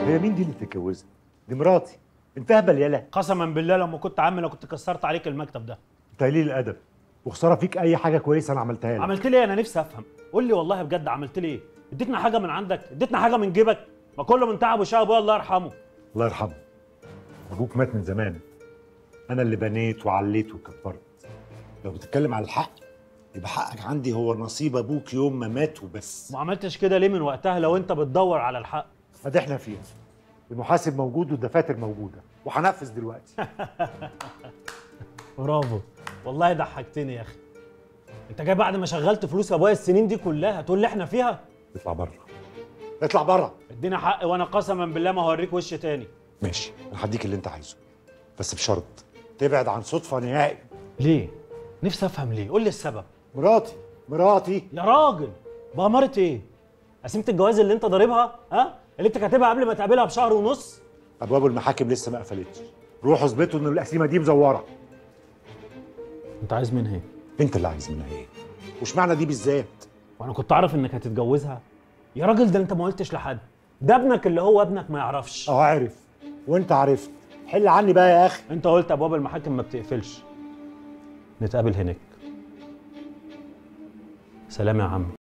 هي مين دي اللي تتجوزها؟ دي مراتي انت اهبل يالا قسما بالله لما كنت عامل انا كنت كسرت عليك المكتب ده انت قليل الادب وخساره فيك اي حاجه كويسه انا عملتها لك عملت لي ايه انا نفسي افهم قول لي والله بجد عملت لي ايه اديتنا حاجه من عندك اديتنا حاجه من جيبك ما كله من تعب وشقى ابويا الله يرحمه الله يرحمه ابوك مات من زمان انا اللي بنيت وعليت وكبرت لو بتتكلم على الحق يبقى حقك عندي هو نصيب ابوك يوم ما مات وبس ما عملتش كده ليه من وقتها لو انت بتدور على الحق ادي احنا فيها المحاسب موجود والدفاتر موجوده وهنفذ دلوقتي برافو والله ضحكتني يا اخي انت جاي بعد ما شغلت فلوس ابويا السنين دي كلها تقول لي احنا فيها اطلع بره اطلع بره ادينا حق وانا قسما بالله ما هوريك وش تاني ماشي انا هديك اللي انت عايزه بس بشرط تبعد عن صدفه نهائي ليه نفسي افهم ليه قول لي السبب مراتي مراتي يا راجل بأمارة ايه قسيمة الجواز اللي انت ضاربها ها اللي انت كاتبها قبل ما تقابلها بشهر ونص ابواب المحاكم لسه ما قفلتش روحوا اثبتوا ان القسيمه دي مزوره انت عايز منها ايه انت اللي عايز منها ايه وش معنى دي بالذات وانا كنت اعرف انك هتتجوزها يا راجل ده انت ما قلتش لحد ده ابنك اللي هو ابنك ما يعرفش اه عارف وانت عرفت حل عني بقى يا اخي انت قلت ابواب المحاكم ما بتقفلش نتقابل هناك سلام يا عم